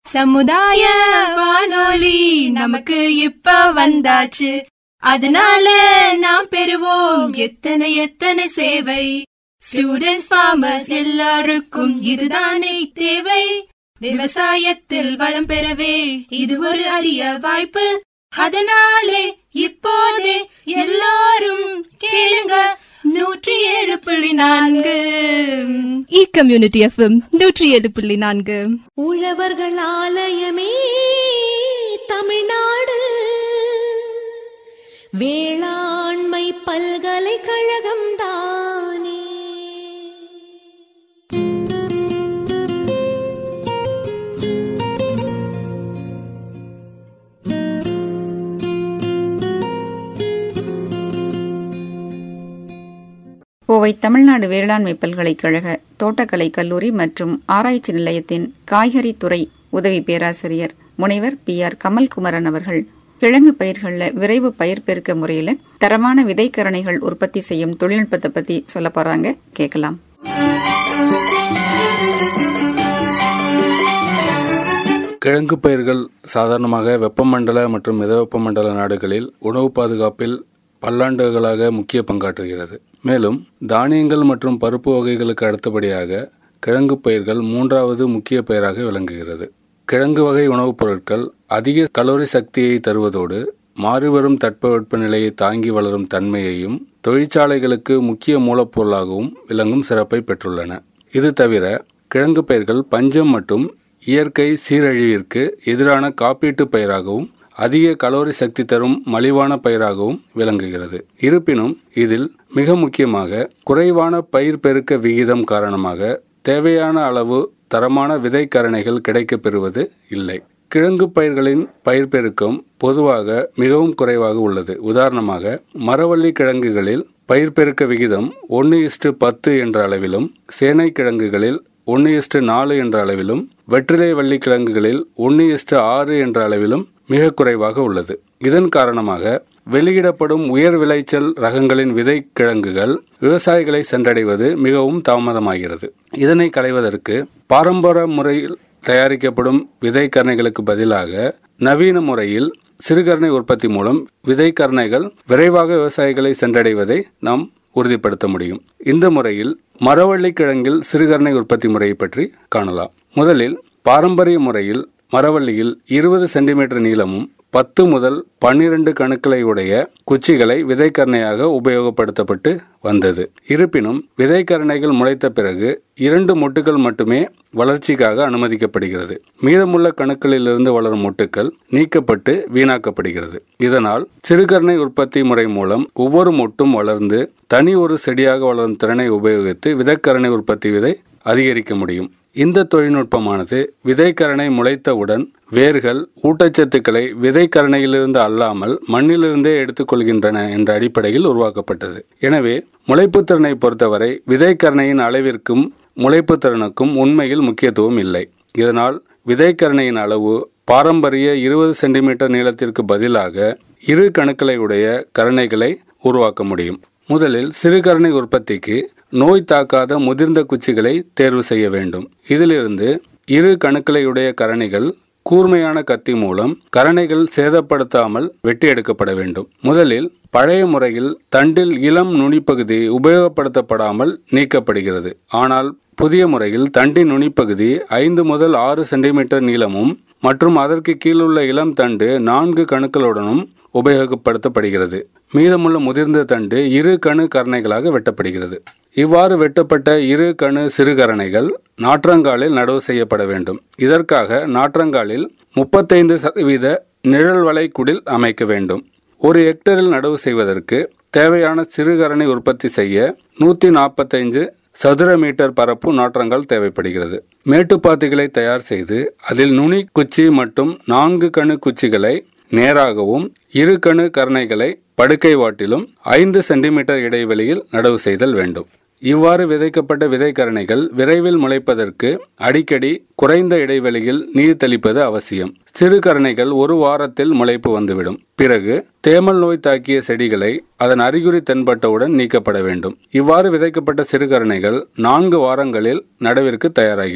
சமுதாய வானொலி நமக்கு இப்ப வந்தாச்சு அதனால நாம் பெறுவோம் எத்தனை எத்தனை சேவை ஸ்டூடெண்ட்ஸ் ஃபார்மர்ஸ் எல்லாருக்கும் இதுதானே தேவை விவசாயத்தில் வளம் பெறவே இது ஒரு அரிய வாய்ப்பு அதனாலே இப்போதே எல்லாரும் கேளுங்க நூற்றி ஏழு புள்ளி நான்கு இ கம்யூனிட்டி எஃப்எம் நூற்றி ஏழு புள்ளி நான்கு உழவர்கள் ஆலயமே தமிழ்நாடு வேளாண்மை பல்கலைக்கழகம் தானே கோவை தமிழ்நாடு வேளாண்மை பல்கலைக்கழக தோட்டக்கலை கல்லூரி மற்றும் ஆராய்ச்சி நிலையத்தின் காய்கறி துறை உதவி பேராசிரியர் முனைவர் பி ஆர் கமல்குமரன் அவர்கள் கிழங்கு பயிர்களில் விரைவு பயிர் பெருக்க முறையில் தரமான விதைக்கரணைகள் உற்பத்தி செய்யும் தொழில்நுட்பத்தை பத்தி சொல்ல போறாங்க கேட்கலாம் கிழங்கு பயிர்கள் சாதாரணமாக வெப்பமண்டல மற்றும் மித வெப்பமண்டல நாடுகளில் உணவு பாதுகாப்பில் பல்லாண்டுகளாக முக்கிய பங்காற்றுகிறது மேலும் தானியங்கள் மற்றும் பருப்பு வகைகளுக்கு அடுத்தபடியாக கிழங்கு பயிர்கள் மூன்றாவது முக்கிய பயிராக விளங்குகிறது கிழங்கு வகை உணவுப் பொருட்கள் அதிக கலோரி சக்தியை தருவதோடு மாறிவரும் தட்பவெப்ப நிலையை தாங்கி வளரும் தன்மையையும் தொழிற்சாலைகளுக்கு முக்கிய மூலப்பொருளாகவும் விளங்கும் சிறப்பை பெற்றுள்ளன இது தவிர கிழங்கு பயிர்கள் பஞ்சம் மற்றும் இயற்கை சீரழிவிற்கு எதிரான காப்பீட்டு பயிராகவும் அதிக கலோரி சக்தி தரும் மலிவான பயிராகவும் விளங்குகிறது இருப்பினும் இதில் மிக முக்கியமாக குறைவான பயிர் பெருக்க விகிதம் காரணமாக தேவையான அளவு தரமான விதைக்கரணைகள் கிடைக்கப் பெறுவது இல்லை கிழங்கு பயிர்களின் பயிர் பெருக்கம் பொதுவாக மிகவும் குறைவாக உள்ளது உதாரணமாக மரவள்ளி கிழங்குகளில் பயிர் பெருக்க விகிதம் ஒன்று இஸ்டு பத்து என்ற அளவிலும் சேனை கிழங்குகளில் ஒன்று இஸ்டு நாலு என்ற அளவிலும் வெற்றிலை வள்ளி கிழங்குகளில் ஒன்று இஸ்டு ஆறு என்ற அளவிலும் மிக குறைவாக உள்ளது இதன் காரணமாக வெளியிடப்படும் உயர் விளைச்சல் ரகங்களின் விதை கிழங்குகள் விவசாயிகளை சென்றடைவது மிகவும் தாமதமாகிறது இதனை களைவதற்கு பாரம்பரிய முறையில் தயாரிக்கப்படும் விதைக்கரணைகளுக்கு பதிலாக நவீன முறையில் சிறுகரணை உற்பத்தி மூலம் விதைக்கரணைகள் விரைவாக விவசாயிகளை சென்றடைவதை நாம் உறுதிப்படுத்த முடியும் இந்த முறையில் மரவள்ளி கிழங்கில் சிறுகரணை உற்பத்தி முறையை பற்றி காணலாம் முதலில் பாரம்பரிய முறையில் மரவள்ளியில் இருபது சென்டிமீட்டர் நீளமும் பத்து முதல் பன்னிரண்டு கணுக்களை உடைய குச்சிகளை விதைக்கரணையாக உபயோகப்படுத்தப்பட்டு வந்தது இருப்பினும் விதைக்கரணைகள் முளைத்த பிறகு இரண்டு மொட்டுகள் மட்டுமே வளர்ச்சிக்காக அனுமதிக்கப்படுகிறது மீதமுள்ள கணுக்களிலிருந்து வளரும் மொட்டுக்கள் நீக்கப்பட்டு வீணாக்கப்படுகிறது இதனால் சிறுகரணை உற்பத்தி முறை மூலம் ஒவ்வொரு மொட்டும் வளர்ந்து தனி ஒரு செடியாக வளரும் திறனை உபயோகித்து விதைக்கரணை உற்பத்தி விதை அதிகரிக்க முடியும் இந்த தொழில்நுட்பமானது விதைக்கரணை முளைத்தவுடன் வேர்கள் ஊட்டச்சத்துக்களை விதைக்கரணையிலிருந்து அல்லாமல் மண்ணிலிருந்தே எடுத்துக்கொள்கின்றன என்ற அடிப்படையில் உருவாக்கப்பட்டது எனவே முளைப்புத் திறனை பொறுத்தவரை விதைக்கரணையின் அளவிற்கும் முளைப்புத் திறனுக்கும் உண்மையில் முக்கியத்துவம் இல்லை இதனால் விதைக்கரணையின் அளவு பாரம்பரிய இருபது சென்டிமீட்டர் நீளத்திற்கு பதிலாக இரு கணுக்களை உடைய கரணைகளை உருவாக்க முடியும் முதலில் சிறுகரணை உற்பத்திக்கு நோய் தாக்காத முதிர்ந்த குச்சிகளை தேர்வு செய்ய வேண்டும் இதிலிருந்து இரு கணுக்களையுடைய கரணிகள் கூர்மையான கத்தி மூலம் கரணைகள் சேதப்படுத்தாமல் வெட்டி எடுக்கப்பட வேண்டும் முதலில் பழைய முறையில் தண்டில் இளம் நுனிப்பகுதி உபயோகப்படுத்தப்படாமல் நீக்கப்படுகிறது ஆனால் புதிய முறையில் தண்டின் நுனிப்பகுதி ஐந்து முதல் ஆறு சென்டிமீட்டர் நீளமும் மற்றும் அதற்கு கீழுள்ள இளம் தண்டு நான்கு கணுக்களுடனும் உபயோகப்படுத்தப்படுகிறது மீதமுள்ள முதிர்ந்த தண்டு இரு கணு கரணைகளாக வெட்டப்படுகிறது இவ்வாறு வெட்டப்பட்ட இரு கணு சிறுகரணைகள் நாற்றங்காலில் நடவு செய்யப்பட வேண்டும் இதற்காக நாற்றங்காலில் முப்பத்தைந்து சதவீத நிழல் வலை குடில் அமைக்க வேண்டும் ஒரு ஹெக்டரில் நடவு செய்வதற்கு தேவையான சிறுகரணை உற்பத்தி செய்ய நூற்றி நாற்பத்தைந்து சதுர மீட்டர் பரப்பு நாற்றங்கால் தேவைப்படுகிறது மேட்டுப்பாத்திகளை தயார் செய்து அதில் நுனி குச்சி மற்றும் நான்கு கணு குச்சிகளை நேராகவும் இரு கணு கரணைகளை படுக்கை வாட்டிலும் ஐந்து சென்டிமீட்டர் இடைவெளியில் நடவு செய்தல் வேண்டும் இவ்வாறு விதைக்கப்பட்ட விதைக்கரணைகள் விரைவில் முளைப்பதற்கு அடிக்கடி குறைந்த இடைவெளியில் நீர் தெளிப்பது அவசியம் சிறு கரணைகள் ஒரு வாரத்தில் முளைப்பு வந்துவிடும் பிறகு தேமல் நோய் தாக்கிய செடிகளை அதன் அறிகுறி தென்பட்டவுடன் நீக்கப்பட வேண்டும் இவ்வாறு விதைக்கப்பட்ட சிறுகரணைகள் நான்கு வாரங்களில் நடவிற்கு தயாராகிவிடும்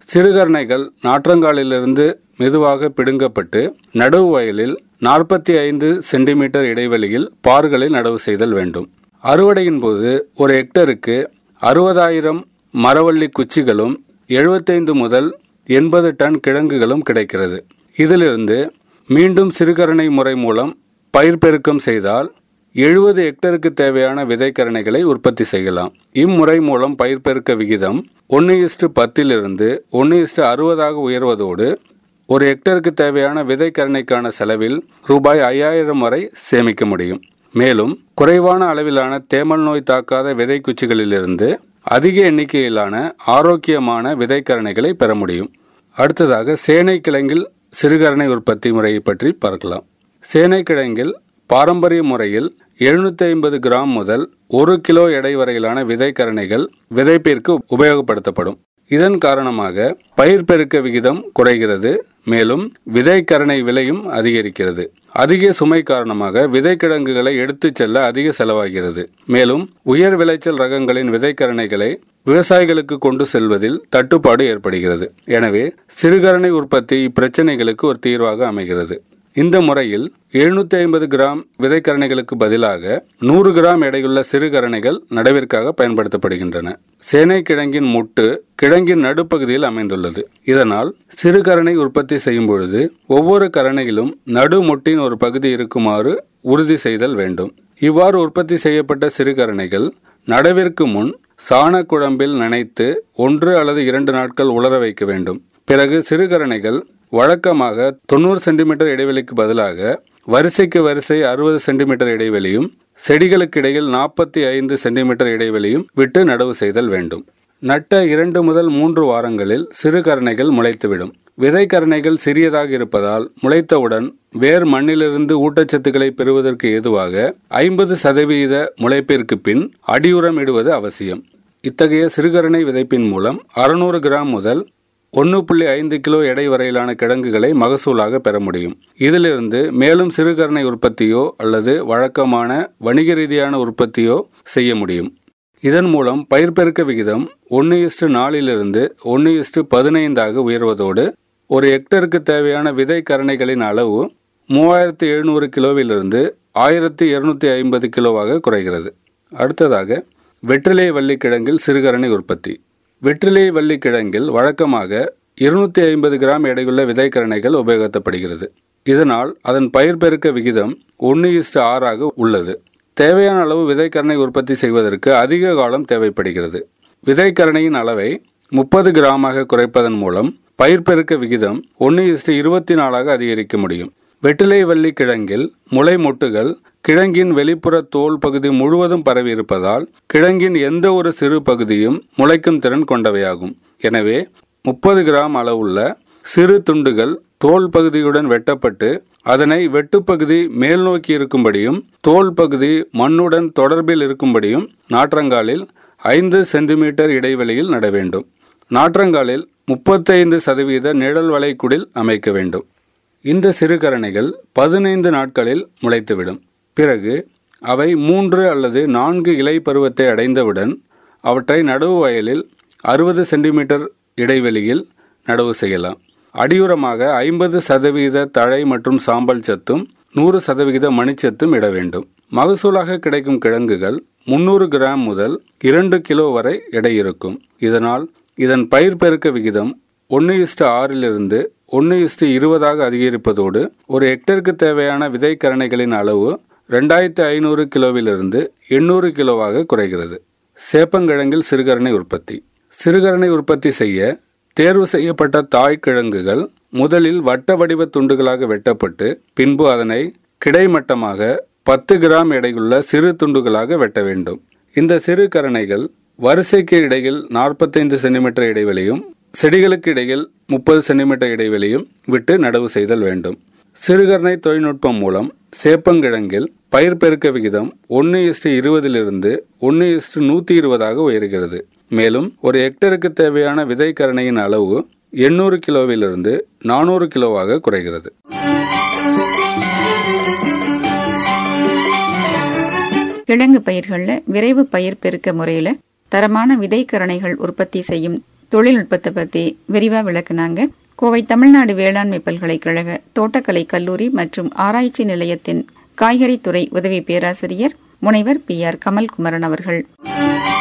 சிறுகரணைகள் நாற்றங்காலிலிருந்து மெதுவாக பிடுங்கப்பட்டு நடவு வயலில் நாற்பத்தி ஐந்து சென்டிமீட்டர் இடைவெளியில் பார்களில் நடவு செய்தல் வேண்டும் அறுவடையின் போது ஒரு ஹெக்டருக்கு அறுபதாயிரம் மரவள்ளி குச்சிகளும் எழுபத்தைந்து முதல் எண்பது டன் கிழங்குகளும் கிடைக்கிறது இதிலிருந்து மீண்டும் சிறுகரணை முறை மூலம் பயிர் பெருக்கம் செய்தால் எழுபது ஹெக்டருக்கு தேவையான விதைக்கரணைகளை உற்பத்தி செய்யலாம் இம்முறை மூலம் பயிர் பெருக்க விகிதம் ஒன்று இஸ்டு பத்திலிருந்து ஒன்று இஸ்டு அறுபதாக உயர்வதோடு ஒரு ஹெக்டருக்கு தேவையான விதைக்கரணைக்கான செலவில் ரூபாய் ஐயாயிரம் வரை சேமிக்க முடியும் மேலும் குறைவான அளவிலான தேமல் நோய் தாக்காத விதை குச்சிகளிலிருந்து அதிக எண்ணிக்கையிலான ஆரோக்கியமான விதைக்கரணைகளை பெற முடியும் அடுத்ததாக சேனை கிழங்கில் சிறுகரணை உற்பத்தி முறையை பற்றி பார்க்கலாம் சேனை கிழங்கில் பாரம்பரிய முறையில் எழுநூத்தி ஐம்பது கிராம் முதல் ஒரு கிலோ எடை வரையிலான விதைக்கரணைகள் விதைப்பிற்கு உபயோகப்படுத்தப்படும் இதன் காரணமாக பயிர் பெருக்க விகிதம் குறைகிறது மேலும் விதைக்கரணை விலையும் அதிகரிக்கிறது அதிக சுமை காரணமாக விதைக்கிழங்குகளை எடுத்துச் செல்ல அதிக செலவாகிறது மேலும் உயர் விளைச்சல் ரகங்களின் விதைக்கரணைகளை விவசாயிகளுக்கு கொண்டு செல்வதில் தட்டுப்பாடு ஏற்படுகிறது எனவே சிறுகரணை உற்பத்தி இப்பிரச்சனைகளுக்கு ஒரு தீர்வாக அமைகிறது இந்த முறையில் எழுநூத்தி ஐம்பது கிராம் விதைக்கரணைகளுக்கு பதிலாக நூறு கிராம் எடையுள்ள சிறுகரணைகள் நடவிற்காக பயன்படுத்தப்படுகின்றன சேனை கிழங்கின் முட்டு கிழங்கின் நடுப்பகுதியில் அமைந்துள்ளது இதனால் சிறுகரணை உற்பத்தி செய்யும் பொழுது ஒவ்வொரு கரணையிலும் நடு முட்டின் ஒரு பகுதி இருக்குமாறு உறுதி செய்தல் வேண்டும் இவ்வாறு உற்பத்தி செய்யப்பட்ட சிறுகரணைகள் நடவிற்கு முன் சாண குழம்பில் நனைத்து ஒன்று அல்லது இரண்டு நாட்கள் உலர வைக்க வேண்டும் பிறகு சிறுகரணைகள் வழக்கமாக தொண்ணூறு சென்டிமீட்டர் இடைவெளிக்கு பதிலாக வரிசைக்கு வரிசை அறுபது சென்டிமீட்டர் இடைவெளியும் செடிகளுக்கு இடையில் நாற்பத்தி ஐந்து சென்டிமீட்டர் இடைவெளியும் விட்டு நடவு செய்தல் வேண்டும் நட்ட இரண்டு முதல் மூன்று வாரங்களில் சிறுகரணைகள் முளைத்துவிடும் விதைக்கரணைகள் சிறியதாக இருப்பதால் முளைத்தவுடன் வேர் மண்ணிலிருந்து ஊட்டச்சத்துக்களை பெறுவதற்கு ஏதுவாக ஐம்பது சதவீத முளைப்பிற்கு பின் அடியுரம் இடுவது அவசியம் இத்தகைய சிறுகரணை விதைப்பின் மூலம் அறுநூறு கிராம் முதல் ஒன்று புள்ளி ஐந்து கிலோ எடை வரையிலான கிழங்குகளை மகசூலாக பெற முடியும் இதிலிருந்து மேலும் சிறுகரணை உற்பத்தியோ அல்லது வழக்கமான வணிக ரீதியான உற்பத்தியோ செய்ய முடியும் இதன் மூலம் பயிர் பெருக்க விகிதம் ஒன்று இஸ்டு நாலிலிருந்து ஒன்று இஸ்டு பதினைந்தாக உயர்வதோடு ஒரு ஹெக்டருக்கு தேவையான விதை கரணைகளின் அளவு மூவாயிரத்தி எழுநூறு கிலோவிலிருந்து ஆயிரத்தி இருநூத்தி ஐம்பது கிலோவாக குறைகிறது அடுத்ததாக வெற்றிலை வள்ளிக்கிழங்கில் சிறுகரணை உற்பத்தி வெற்றிலை வள்ளிக்கிழங்கில் வழக்கமாக இருநூத்தி ஐம்பது கிராம் எடையுள்ள விதைக்கரணைகள் உபயோகப்படுகிறது இதனால் அதன் பயிர் பெருக்க விகிதம் ஒன்று இஸ்டு ஆறாக உள்ளது தேவையான அளவு விதைக்கரணை உற்பத்தி செய்வதற்கு அதிக காலம் தேவைப்படுகிறது விதைக்கரணையின் அளவை முப்பது கிராமாக குறைப்பதன் மூலம் பயிர் பெருக்க விகிதம் ஒன்று இஸ்டு இருபத்தி நாலாக அதிகரிக்க முடியும் வெற்றிலை வள்ளி கிழங்கில் முளை மொட்டுகள் கிழங்கின் வெளிப்புற தோல் பகுதி முழுவதும் பரவி இருப்பதால் கிழங்கின் எந்த ஒரு சிறு பகுதியும் முளைக்கும் திறன் கொண்டவையாகும் எனவே முப்பது கிராம் அளவுள்ள சிறு துண்டுகள் தோல் பகுதியுடன் வெட்டப்பட்டு அதனை வெட்டுப்பகுதி மேல் நோக்கி இருக்கும்படியும் தோல் பகுதி மண்ணுடன் தொடர்பில் இருக்கும்படியும் நாற்றங்காலில் ஐந்து சென்டிமீட்டர் இடைவெளியில் நட வேண்டும் நாற்றங்காலில் முப்பத்தைந்து சதவீத நிழல் வளைக்குடில் அமைக்க வேண்டும் இந்த சிறுகரணைகள் பதினைந்து நாட்களில் முளைத்துவிடும் பிறகு அவை மூன்று அல்லது நான்கு இலை பருவத்தை அடைந்தவுடன் அவற்றை நடவு வயலில் அறுபது சென்டிமீட்டர் இடைவெளியில் நடவு செய்யலாம் அடியுரமாக ஐம்பது சதவீத தழை மற்றும் சாம்பல் சத்தும் நூறு சதவிகித மணிச்சத்தும் இட வேண்டும் மகசூலாக கிடைக்கும் கிழங்குகள் முன்னூறு கிராம் முதல் இரண்டு கிலோ வரை எடை இருக்கும் இதனால் இதன் பயிர் பெருக்க விகிதம் ஒன்று இஸ்டு ஆறிலிருந்து ஒன்று இஸ்டு இருபதாக அதிகரிப்பதோடு ஒரு ஹெக்டருக்கு தேவையான விதைக்கரணைகளின் அளவு ரெண்டாயிரத்தி ஐநூறு கிலோவிலிருந்து எண்ணூறு கிலோவாக குறைகிறது சேப்பங்கிழங்கில் சிறுகரணை உற்பத்தி சிறுகரணை உற்பத்தி செய்ய தேர்வு செய்யப்பட்ட தாய்க்கிழங்குகள் முதலில் வட்ட வடிவ துண்டுகளாக வெட்டப்பட்டு பின்பு அதனை கிடைமட்டமாக பத்து கிராம் எடையுள்ள சிறு துண்டுகளாக வெட்ட வேண்டும் இந்த சிறு கரணைகள் வரிசைக்கு இடையில் நாற்பத்தைந்து சென்டிமீட்டர் இடைவெளியும் செடிகளுக்கு இடையில் முப்பது சென்டிமீட்டர் இடைவெளியும் விட்டு நடவு செய்தல் வேண்டும் சிறுகரணை தொழில்நுட்பம் மூலம் சேப்பங்கிழங்கில் பயிர் பெருக்க விகிதம் ஒன்று இஸ்டு இருபதிலிருந்து ஒன்று இஸ்டு நூற்றி இருபதாக உயர்கிறது மேலும் ஒரு ஹெக்டருக்கு தேவையான விதைக்கரணையின் அளவு எண்ணூறு கிலோவிலிருந்து நானூறு கிலோவாக குறைகிறது கிழங்கு பயிர்களில் விரைவு பயிர் பெருக்க முறையில் தரமான விதைக்கரணைகள் உற்பத்தி செய்யும் தொழில்நுட்பத்தை பத்தி விரிவா விளக்குனாங்க கோவை தமிழ்நாடு வேளாண்மை பல்கலைக்கழக தோட்டக்கலை கல்லூரி மற்றும் ஆராய்ச்சி நிலையத்தின் காய்கறி துறை உதவி பேராசிரியர் முனைவர் பி ஆர் கமல்குமரன் அவர்கள்